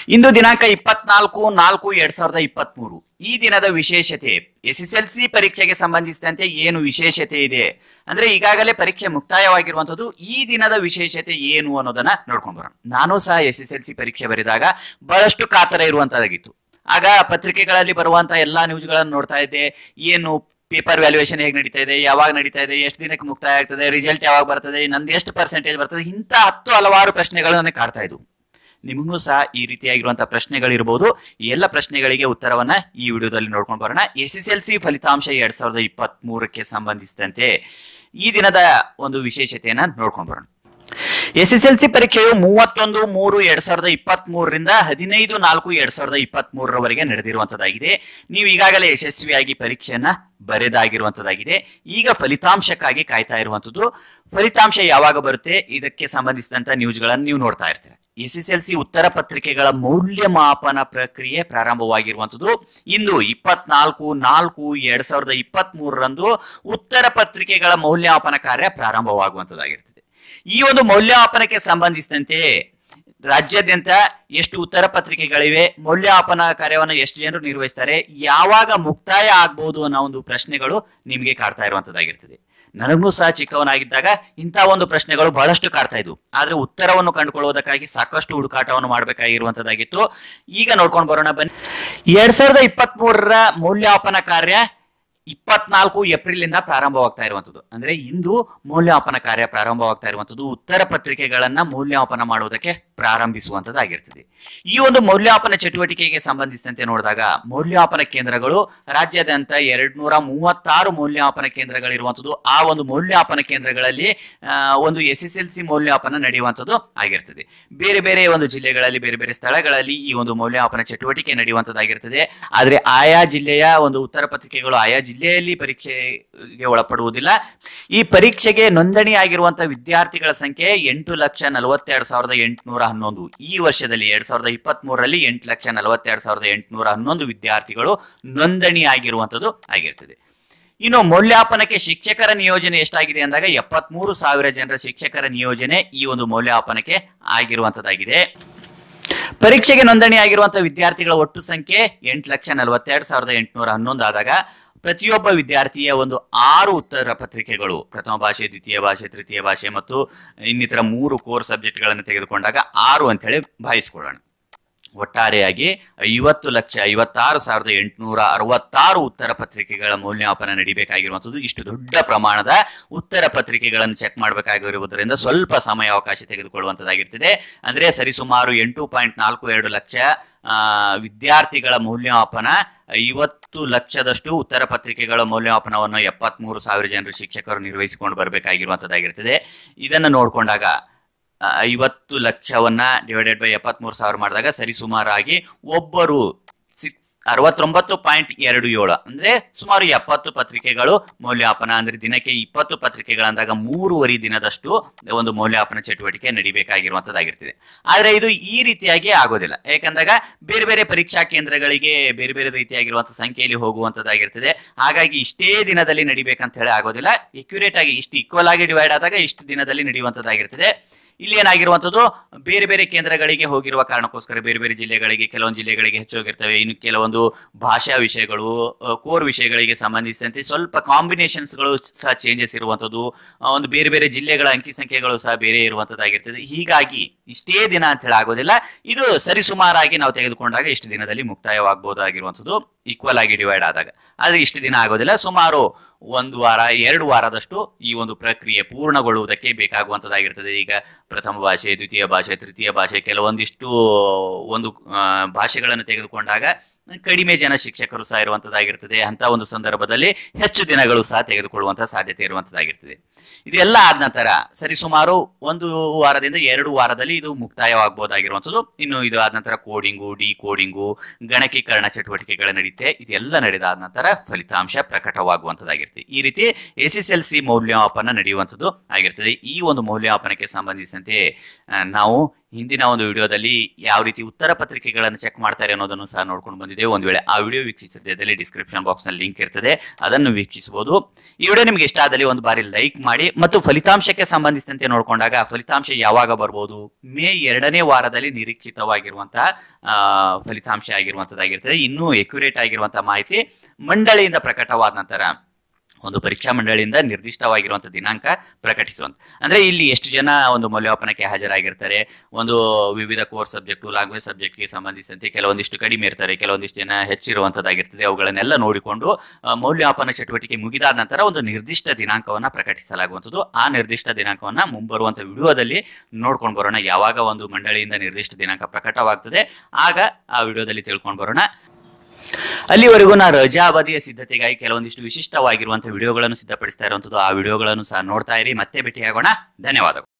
ಇಂದು ದಿನಾಂಕ ಇಪ್ಪತ್ನಾಲ್ಕು ನಾಲ್ಕು ಎರಡ್ ಸಾವಿರದ ಇಪ್ಪತ್ತ್ ಮೂರು ಈ ದಿನದ ವಿಶೇಷತೆ ಎಸ್ ಎಸ್ ಎಲ್ ಸಿ ಪರೀಕ್ಷೆಗೆ ಸಂಬಂಧಿಸಿದಂತೆ ಏನು ವಿಶೇಷತೆ ಇದೆ ಅಂದ್ರೆ ಈಗಾಗಲೇ ಪರೀಕ್ಷೆ ಮುಕ್ತಾಯವಾಗಿರುವಂತದ್ದು ಈ ದಿನದ ವಿಶೇಷತೆ ಏನು ಅನ್ನೋದನ್ನ ನೋಡ್ಕೊಂಡ್ ಬರೋಣ ನಾನು ಸಹ ಎಸ್ ಎಸ್ ಎಲ್ ಸಿ ಪರೀಕ್ಷೆ ಬರೆದಾಗ ಬಹಳಷ್ಟು ಕಾತರ ಇರುವಂತದ್ದಾಗಿತ್ತು ಆಗ ಪತ್ರಿಕೆಗಳಲ್ಲಿ ಬರುವಂತ ಎಲ್ಲಾ ನ್ಯೂಸ್ಗಳನ್ನು ನೋಡ್ತಾ ಇದ್ದೆ ಏನು ಪೇಪರ್ ವ್ಯಾಲ್ಯೂಯೇಷನ್ ಹೇಗೆ ನಡೀತಾ ಇದೆ ಯಾವಾಗ ನಡೀತಾ ಇದೆ ಎಷ್ಟು ದಿನಕ್ಕೆ ಮುಕ್ತಾಯ ಆಗ್ತದೆ ರಿಸಲ್ಟ್ ಯಾವಾಗ ಬರ್ತದೆ ನಂದು ಎಷ್ಟು ಪರ್ಸೆಂಟೇಜ್ ಬರ್ತದೆ ಇಂಥ ಹತ್ತು ಹಲವಾರು ಪ್ರಶ್ನೆಗಳು ನನಗೆ ಕಾಡ್ತಾ ಇದ್ವು ನಿಮಗೂ ಸಹ ಈ ರೀತಿಯಾಗಿರುವಂತಹ ಪ್ರಶ್ನೆಗಳಿರ್ಬೋದು ಈ ಎಲ್ಲ ಪ್ರಶ್ನೆಗಳಿಗೆ ಉತ್ತರವನ್ನ ಈ ವಿಡಿಯೋದಲ್ಲಿ ನೋಡ್ಕೊಂಡು ಬರೋಣ ಎಸ್ ಎಸ್ ಎಲ್ ಸಿ ಫಲಿತಾಂಶ ಎರಡ್ ಸಾವಿರದ ಇಪ್ಪತ್ತ್ ಮೂರಕ್ಕೆ ಸಂಬಂಧಿಸಿದಂತೆ ಈ ದಿನದ ಒಂದು ವಿಶೇಷತೆಯನ್ನ ನೋಡ್ಕೊಂಡು ಬರೋಣ ಎಸ್ ಎಸ್ ಎಲ್ ಸಿ ಪರೀಕ್ಷೆಯು ಮೂವತ್ತೊಂದು ಮೂರು ಎರಡ್ ಸಾವಿರದ ಇಪ್ಪತ್ತ್ ಮೂರರಿಂದ ಹದಿನೈದು ನಾಲ್ಕು ಎರಡ್ ಸಾವಿರದ ಇಪ್ಪತ್ತ್ ಮೂರರವರೆಗೆ ನಡೆದಿರುವಂತದ್ದಾಗಿದೆ ನೀವು ಈಗಾಗಲೇ ಯಶಸ್ವಿಯಾಗಿ ಪರೀಕ್ಷೆಯನ್ನ ಬರೆದಾಗಿರುವಂತದ್ದಾಗಿದೆ ಈಗ ಫಲಿತಾಂಶಕ್ಕಾಗಿ ಕಾಯ್ತಾ ಇರುವಂತದ್ದು ಫಲಿತಾಂಶ ಯಾವಾಗ ಬರುತ್ತೆ ಇದಕ್ಕೆ ಸಂಬಂಧಿಸಿದಂತ ನ್ಯೂಸ್ಗಳನ್ನು ನೀವು ನೋಡ್ತಾ ಇರ್ತೀರ ಎಸ್ ಎಸ್ ಎಲ್ ಸಿ ಉತ್ತರ ಪತ್ರಿಕೆಗಳ ಮೌಲ್ಯಮಾಪನ ಪ್ರಕ್ರಿಯೆ ಪ್ರಾರಂಭವಾಗಿರುವಂತದ್ದು ಇಂದು ಇಪ್ಪತ್ನಾಲ್ಕು ನಾಲ್ಕು ಎರಡ್ ಸಾವಿರದ ಇಪ್ಪತ್ತ್ ಮೂರರಂದು ಉತ್ತರ ಪತ್ರಿಕೆಗಳ ಮೌಲ್ಯಮಾಪನ ಕಾರ್ಯ ಪ್ರಾರಂಭವಾಗುವಂತದ್ದಾಗಿರ್ತದೆ ಈ ಒಂದು ಮೌಲ್ಯಮಾಪನಕ್ಕೆ ಸಂಬಂಧಿಸಿದಂತೆ ರಾಜ್ಯಾದ್ಯಂತ ಎಷ್ಟು ಉತ್ತರ ಪತ್ರಿಕೆಗಳಿವೆ ಮೌಲ್ಯಮಾಪನ ಕಾರ್ಯವನ್ನು ಎಷ್ಟು ಜನರು ನಿರ್ವಹಿಸ್ತಾರೆ ಯಾವಾಗ ಮುಕ್ತಾಯ ಆಗ್ಬಹುದು ಅನ್ನೋ ಒಂದು ಪ್ರಶ್ನೆಗಳು ನಿಮಗೆ ಕಾಡ್ತಾ ಇರುವಂತದ್ದಾಗಿರ್ತದೆ ನನಗೂ ಸಹ ಚಿಕ್ಕವನಾಗಿದ್ದಾಗ ಇಂಥ ಒಂದು ಪ್ರಶ್ನೆಗಳು ಬಹಳಷ್ಟು ಕಾಡ್ತಾ ಇದ್ವು ಆದ್ರೆ ಉತ್ತರವನ್ನು ಕಂಡುಕೊಳ್ಳುವುದಕ್ಕಾಗಿ ಸಾಕಷ್ಟು ಹುಡುಕಾಟವನ್ನು ಮಾಡಬೇಕಾಗಿರುವಂತದ್ದಾಗಿತ್ತು ಈಗ ನೋಡ್ಕೊಂಡು ಬರೋಣ ಬನ್ನಿ ಎರಡ್ ಸಾವಿರದ ಇಪ್ಪತ್ತ್ ಮೂರರ ಮೌಲ್ಯಮಾಪನ ಕಾರ್ಯ ಇಪ್ಪತ್ನಾಲ್ಕು ಏಪ್ರಿಲ್ ಇಂದ ಪ್ರಾರಂಭವಾಗ್ತಾ ಇರುವಂತದ್ದು ಅಂದ್ರೆ ಇಂದು ಮೌಲ್ಯಮಾಪನ ಕಾರ್ಯ ಪ್ರಾರಂಭವಾಗ್ತಾ ಇರುವಂತದ್ದು ಉತ್ತರ ಪತ್ರಿಕೆಗಳನ್ನ ಮೌಲ್ಯಮಾಪನ ಮಾಡುವುದಕ್ಕೆ ಪ್ರಾರಂಭಿಸುವಂತದ್ದಾಗಿರ್ತದೆ ಈ ಒಂದು ಮೌಲ್ಯಮಾಪನ ಚಟುವಟಿಕೆಗೆ ಸಂಬಂಧಿಸಿದಂತೆ ನೋಡಿದಾಗ ಮೌಲ್ಯಮಾಪನ ಕೇಂದ್ರಗಳು ರಾಜ್ಯಾದ್ಯಂತ ಎರಡ್ ನೂರ ಮೂವತ್ತಾರು ಮೌಲ್ಯಮಾಪನ ಕೇಂದ್ರಗಳಿರುವಂತದ್ದು ಆ ಒಂದು ಮೌಲ್ಯಮಾಪನ ಕೇಂದ್ರಗಳಲ್ಲಿ ಆ, ಒಂದು ಎಸ್ ಎಸ್ ಎಲ್ ಸಿ ಮೌಲ್ಯಮಾಪನ ನಡೆಯುವಂತದ್ದು ಆಗಿರ್ತದೆ ಬೇರೆ ಬೇರೆ ಒಂದು ಜಿಲ್ಲೆಗಳಲ್ಲಿ ಬೇರೆ ಬೇರೆ ಸ್ಥಳಗಳಲ್ಲಿ ಈ ಒಂದು ಮೌಲ್ಯಮಾಪನ ಚಟುವಟಿಕೆ ನಡೆಯುವಂತದ್ದಾಗಿರ್ತದೆ ಆದ್ರೆ ಆಯಾ ಜಿಲ್ಲೆಯ ಒಂದು ಉತ್ತರ ಪತ್ರಿಕೆಗಳು ಆಯಾ ಜಿಲ್ಲೆಯಲ್ಲಿ ಪರೀಕ್ಷೆಗೆ ಒಳಪಡುವುದಿಲ್ಲ ಈ ಪರೀಕ್ಷೆಗೆ ನೋಂದಣಿ ಆಗಿರುವಂತಹ ವಿದ್ಯಾರ್ಥಿಗಳ ಸಂಖ್ಯೆ ಎಂಟು ಲಕ್ಷ ನಲವತ್ತೆರಡು ಸಾವಿರದ ಎಂಟುನೂರ ಹನ್ನೊಂದು ಈ ವರ್ಷದಲ್ಲಿ ಎರಡ್ ಸಾವಿರದ ಇಪ್ಪತ್ತ್ ಮೂರರಲ್ಲಿ ಎಂಟು ಲಕ್ಷ ನಲವತ್ತೆರಡು ಸಾವಿರದ ಎಂಟುನೂರ ಹನ್ನೊಂದು ವಿದ್ಯಾರ್ಥಿಗಳು ನೋಂದಣಿ ಆಗಿರುವಂತದ್ದು ಆಗಿರ್ತದೆ ಇನ್ನು ಮೌಲ್ಯಾಪನಕ್ಕೆ ಶಿಕ್ಷಕರ ನಿಯೋಜನೆ ಎಷ್ಟಾಗಿದೆ ಅಂದಾಗ ಎಪ್ಪತ್ಮೂರು ಸಾವಿರ ಜನರ ಶಿಕ್ಷಕರ ನಿಯೋಜನೆ ಈ ಒಂದು ಮೌಲ್ಯಾಪನಕ್ಕೆ ಆಗಿರುವಂತದ್ದಾಗಿದೆ ಪರೀಕ್ಷೆಗೆ ನೋಂದಣಿ ಆಗಿರುವಂತಹ ವಿದ್ಯಾರ್ಥಿಗಳ ಒಟ್ಟು ಸಂಖ್ಯೆ ಎಂಟು ಲಕ್ಷ ನಲವತ್ತೆರಡು ಸಾವಿರದ ಎಂಟುನೂರ ಹನ್ನೊಂದು ಆದಾಗ ಪ್ರತಿಯೊಬ್ಬ ವಿದ್ಯಾರ್ಥಿಯ ಒಂದು ಆರು ಉತ್ತರ ಪತ್ರಿಕೆಗಳು ಪ್ರಥಮ ಭಾಷೆ ದ್ವಿತೀಯ ಭಾಷೆ ತೃತೀಯ ಭಾಷೆ ಮತ್ತು ಇನ್ನಿತರ ಮೂರು ಕೋರ್ ಸಬ್ಜೆಕ್ಟ್ಗಳನ್ನು ತೆಗೆದುಕೊಂಡಾಗ ಆರು ಅಂತೇಳಿ ಭಾವಿಸ್ಕೊಳ್ಳೋಣ ಒಟ್ಟಾರೆಯಾಗಿ ಐವತ್ತು ಲಕ್ಷ ಐವತ್ತಾರು ಸಾವಿರದ ಎಂಟುನೂರ ಅರವತ್ತಾರು ಉತ್ತರ ಪತ್ರಿಕೆಗಳ ಮೌಲ್ಯಮಾಪನ ನಡಿಬೇಕಾಗಿರುವಂಥದ್ದು ಇಷ್ಟು ದೊಡ್ಡ ಪ್ರಮಾಣದ ಉತ್ತರ ಪತ್ರಿಕೆಗಳನ್ನು ಚೆಕ್ ಮಾಡಬೇಕಾಗಿರುವುದರಿಂದ ಸ್ವಲ್ಪ ಸಮಯಾವಕಾಶ ತೆಗೆದುಕೊಳ್ಳುವಂಥದ್ದಾಗಿರ್ತದೆ ಅಂದ್ರೆ ಸರಿಸುಮಾರು ಎಂಟು ಪಾಯಿಂಟ್ ನಾಲ್ಕು ಎರಡು ಲಕ್ಷ ಆ, ವಿದ್ಯಾರ್ಥಿಗಳ ಮೌಲ್ಯಮಾಪನ ಐವತ್ತು ಲಕ್ಷದಷ್ಟು ಉತ್ತರ ಪತ್ರಿಕೆಗಳ ಮೌಲ್ಯಮಾಪನವನ್ನು ಎಪ್ಪತ್ಮೂರು ಸಾವಿರ ಜನರು ಶಿಕ್ಷಕರು ನಿರ್ವಹಿಸಿಕೊಂಡು ಬರಬೇಕಾಗಿರುವಂಥದ್ದಾಗಿರ್ತದೆ ಇದನ್ನು ನೋಡಿಕೊಂಡಾಗ ಆ, ಐವತ್ತು ಲಕ್ಷವನ್ನ ಡಿವೈಡೆಡ್ ಬೈ ಎಪ್ಪತ್ಮೂರು ಸಾವಿರ ಮಾಡಿದಾಗ ಸರಿಸುಮಾರಾಗಿ ಒಬ್ಬರು ಸಿಕ್ಸ್ ಅರವತ್ತೊಂಬತ್ತು ಪಾಯಿಂಟ್ ಎರಡು ಏಳು ಅಂದ್ರೆ ಸುಮಾರು ಎಪ್ಪತ್ತು ಪತ್ರಿಕೆಗಳು ಮೌಲ್ಯಮಾಪನ ಅಂದ್ರೆ ದಿನಕ್ಕೆ ಇಪ್ಪತ್ತು ಪತ್ರಿಕೆಗಳಂದಾಗ ಮೂರುವರೆ ದಿನದಷ್ಟು ಒಂದು ಮೌಲ್ಯಮಾಪನ ಚಟುವಟಿಕೆ ನಡಿಬೇಕಾಗಿರುವಂತದ್ದಾಗಿರ್ತದೆ ಆದ್ರೆ ಇದು ಈ ರೀತಿಯಾಗಿ ಆಗೋದಿಲ್ಲ ಯಾಕಂದಾಗ ಬೇರೆ ಬೇರೆ ಪರೀಕ್ಷಾ ಕೇಂದ್ರಗಳಿಗೆ ಬೇರೆ ಬೇರೆ ರೀತಿಯಾಗಿರುವಂತಹ ಸಂಖ್ಯೆಯಲ್ಲಿ ಹೋಗುವಂತದ್ದಾಗಿರ್ತದೆ ಹಾಗಾಗಿ ಇಷ್ಟೇ ದಿನದಲ್ಲಿ ನಡಿಬೇಕಂತ ಹೇಳಿ ಆಗೋದಿಲ್ಲ ಎಕ್ಯುರೇಟ್ ಆಗಿ ಇಷ್ಟು ಈಕ್ವಲ್ ಆಗಿ ಡಿವೈಡ್ ಆದಾಗ ಇಷ್ಟು ದಿನದಲ್ಲಿ ನಡೆಯುವಂತದ್ದಾಗಿರ್ತದೆ ಇಲ್ಲಿ ಏನಾಗಿರುವಂತದ್ದು ಬೇರೆ ಬೇರೆ ಕೇಂದ್ರಗಳಿಗೆ ಹೋಗಿರುವ ಕಾರಣಕ್ಕೋಸ್ಕರ ಬೇರೆ ಬೇರೆ ಜಿಲ್ಲೆಗಳಿಗೆ ಕೆಲವೊಂದು ಜಿಲ್ಲೆಗಳಿಗೆ ಹೆಚ್ಚು ಹೋಗಿರ್ತವೆ ಇನ್ನು ಕೆಲವೊಂದು ಭಾಷಾ ವಿಷಯಗಳು ಕೋರ್ ವಿಷಯಗಳಿಗೆ ಸಂಬಂಧಿಸಿದಂತೆ ಸ್ವಲ್ಪ ಕಾಂಬಿನೇಷನ್ಸ್ಗಳು ಸಹ ಚೇಂಜಸ್ ಇರುವಂತದ್ದು ಆ, ಒಂದು ಬೇರೆ ಬೇರೆ ಜಿಲ್ಲೆಗಳ ಅಂಕಿ ಸಂಖ್ಯೆಗಳು ಸಹ ಬೇರೆ ಇರುವಂತದ್ದಾಗಿರ್ತದೆ ಹೀಗಾಗಿ ಇಷ್ಟೇ ದಿನ ಅಂತ ಹೇಳಿ ಆಗೋದಿಲ್ಲ ಇದು ಸರಿಸುಮಾರಾಗಿ ನಾವು ತೆಗೆದುಕೊಂಡಾಗ ಇಷ್ಟು ದಿನದಲ್ಲಿ ಮುಕ್ತಾಯವಾಗಬಹುದಾಗಿರುವಂತದ್ದು ಈಕ್ವಲ್ ಆಗಿ ಡಿವೈಡ್ ಆದಾಗ ಆದ್ರೆ ಇಷ್ಟು ದಿನ ಆಗೋದಿಲ್ಲ ಸುಮಾರು ಒಂದು ವಾರ ಎರಡು ವಾರದಷ್ಟು ಈ ಒಂದು ಪ್ರಕ್ರಿಯೆ ಪೂರ್ಣಗೊಳ್ಳುವುದಕ್ಕೆ ಬೇಕಾಗುವಂತದ್ದಾಗಿರ್ತದೆ ಈಗ ಪ್ರಥಮ ಭಾಷೆ ದ್ವಿತೀಯ ಭಾಷೆ ತೃತೀಯ ಭಾಷೆ ಕೆಲವೊಂದಿಷ್ಟು ಒಂದು ಆ, ಭಾಷೆಗಳನ್ನು ತೆಗೆದುಕೊಂಡಾಗ ಕಡಿಮೆ ಜನ ಶಿಕ್ಷಕರು ಸಹ ಇರುವಂತದ್ದಾಗಿರ್ತದೆ ಅಂತ ಒಂದು ಸಂದರ್ಭದಲ್ಲಿ ಹೆಚ್ಚು ದಿನಗಳು ಸಹ ತೆಗೆದುಕೊಳ್ಳುವಂತಹ ಸಾಧ್ಯತೆ ಇರುವಂತದ್ದಾಗಿರ್ತದೆ ಇದೆಲ್ಲ ಆದ ನಂತರ ಸರಿಸುಮಾರು ಒಂದು ವಾರದಿಂದ ಎರಡು ವಾರದಲ್ಲಿ ಇದು ಮುಕ್ತಾಯವಾಗಬಹುದಾಗಿರುವಂಥದ್ದು ಇನ್ನು ಇದು ಆದ ನಂತರ ಕೋಡಿಂಗು ಡಿ ಕೋಡಿಂಗು ಗಣಕೀಕರಣ ಚಟುವಟಿಕೆಗಳು ನಡೆಯುತ್ತೆ ಇದೆಲ್ಲ ನಡೆದಾದ ನಂತರ ಫಲಿತಾಂಶ ಪ್ರಕಟವಾಗುವಂತದ್ದಾಗಿರ್ತದೆ ಈ ರೀತಿ ಎಸ್ ಎಸ್ ಎಲ್ ಸಿ ಮೌಲ್ಯಮಾಪನ ನಡೆಯುವಂಥದ್ದು ಆಗಿರ್ತದೆ ಈ ಒಂದು ಮೌಲ್ಯಮಾಪನಕ್ಕೆ ಸಂಬಂಧಿಸಿದಂತೆ ಆ, ನಾವು ಹಿಂದಿನ ಒಂದು ವಿಡಿಯೋದಲ್ಲಿ ಯಾವ ರೀತಿ ಉತ್ತರ ಪತ್ರಿಕೆಗಳನ್ನು ಚೆಕ್ ಮಾಡ್ತಾರೆ ಅನ್ನೋದನ್ನು ಸಹ ನೋಡ್ಕೊಂಡು ಬಂದಿದ್ದೇವೆ ಒಂದು ವೇಳೆ ಆ ವಿಡಿಯೋ ವೀಕ್ಷಿಸಿದಲ್ಲಿ ಡಿಸ್ಕ್ರಿಪ್ಷನ್ ಬಾಕ್ಸ್ ನಲ್ಲಿ ಲಿಂಕ್ ಇರ್ತದೆ ಅದನ್ನು ವೀಕ್ಷಿಸಬಹುದು ಈ ವಿಡಿಯೋ ನಿಮಗೆ ಇಷ್ಟ ಆದಲ್ಲಿ ಒಂದು ಬಾರಿ ಲೈಕ್ ಮಾಡಿ ಮತ್ತು ಫಲಿತಾಂಶಕ್ಕೆ ಸಂಬಂಧಿಸಿದಂತೆ ನೋಡಿಕೊಂಡಾಗ ಫಲಿತಾಂಶ ಯಾವಾಗ ಬರ್ಬೋದು ಮೇ ಎರಡನೇ ವಾರದಲ್ಲಿ ನಿರೀಕ್ಷಿತವಾಗಿರುವಂತಹ ಆ, ಫಲಿತಾಂಶ ಆಗಿರುವಂತದ್ದಾಗಿರ್ತದೆ ಇನ್ನೂ ಎಕ್ಯುರೇಟ್ ಆಗಿರುವಂತಹ ಮಾಹಿತಿ ಮಂಡಳಿಯಿಂದ ಪ್ರಕಟವಾದ ನಂತರ ಒಂದು ಪರೀಕ್ಷಾ ಮಂಡಳಿಯಿಂದ ನಿರ್ದಿಷ್ಟವಾಗಿರುವಂತಹ ದಿನಾಂಕ ಪ್ರಕಟಿಸುವಂತ ಅಂದ್ರೆ ಇಲ್ಲಿ ಎಷ್ಟು ಜನ ಒಂದು ಮೌಲ್ಯಮಾಪನಕ್ಕೆ ಹಾಜರಾಗಿರ್ತಾರೆ ಒಂದು ವಿವಿಧ ಕೋರ್ಸ್ ಸಬ್ಜೆಕ್ಟ್ ಲ್ಯಾಂಗ್ವೇಜ್ ಸಬ್ಜೆಕ್ಟ್ಗೆ ಸಂಬಂಧಿಸಿದಂತೆ ಕೆಲವೊಂದಿಷ್ಟು ಕಡಿಮೆ ಇರ್ತಾರೆ ಕೆಲವೊಂದಿಷ್ಟು ಜನ ಹೆಚ್ಚಿರುವಂತದ್ದಾಗಿರ್ತದೆ ಅವುಗಳನ್ನೆಲ್ಲ ನೋಡಿಕೊಂಡು ಆ, ಮೌಲ್ಯಮಾಪನ ಚಟುವಟಿಕೆ ಮುಗಿದಾದ ನಂತರ ಒಂದು ನಿರ್ದಿಷ್ಟ ದಿನಾಂಕವನ್ನ ಪ್ರಕಟಿಸಲಾಗುವಂಥದ್ದು ಆ ನಿರ್ದಿಷ್ಟ ದಿನಾಂಕವನ್ನ ಮುಂಬರುವಂತ ವಿಡಿಯೋದಲ್ಲಿ ನೋಡ್ಕೊಂಡು ಬರೋಣ ಯಾವಾಗ ಒಂದು ಮಂಡಳಿಯಿಂದ ನಿರ್ದಿಷ್ಟ ದಿನಾಂಕ ಪ್ರಕಟವಾಗ್ತದೆ ಆಗ ಆ ವಿಡಿಯೋದಲ್ಲಿ ತಿಳ್ಕೊಂಡು ಬರೋಣ ಅಲ್ಲಿವರೆಗೂ ನಾ ರಜಾ ಅವಧಿಯ ಸಿದ್ಧತೆಗಾಗಿ ಕೆಲವೊಂದಿಷ್ಟು ವಿಶಿಷ್ಟವಾಗಿರುವಂತಹ ವಿಡಿಯೋಗಳನ್ನು ಸಿದ್ಧಪಡಿಸ್ತಾ ಇರುವಂತದ್ದು ಆ ವಿಡಿಯೋಗಳನ್ನು ಸಹ ನೋಡ್ತಾ ಇರಿ ಮತ್ತೆ ಭೇಟಿಯಾಗೋಣ ಧನ್ಯವಾದಗಳು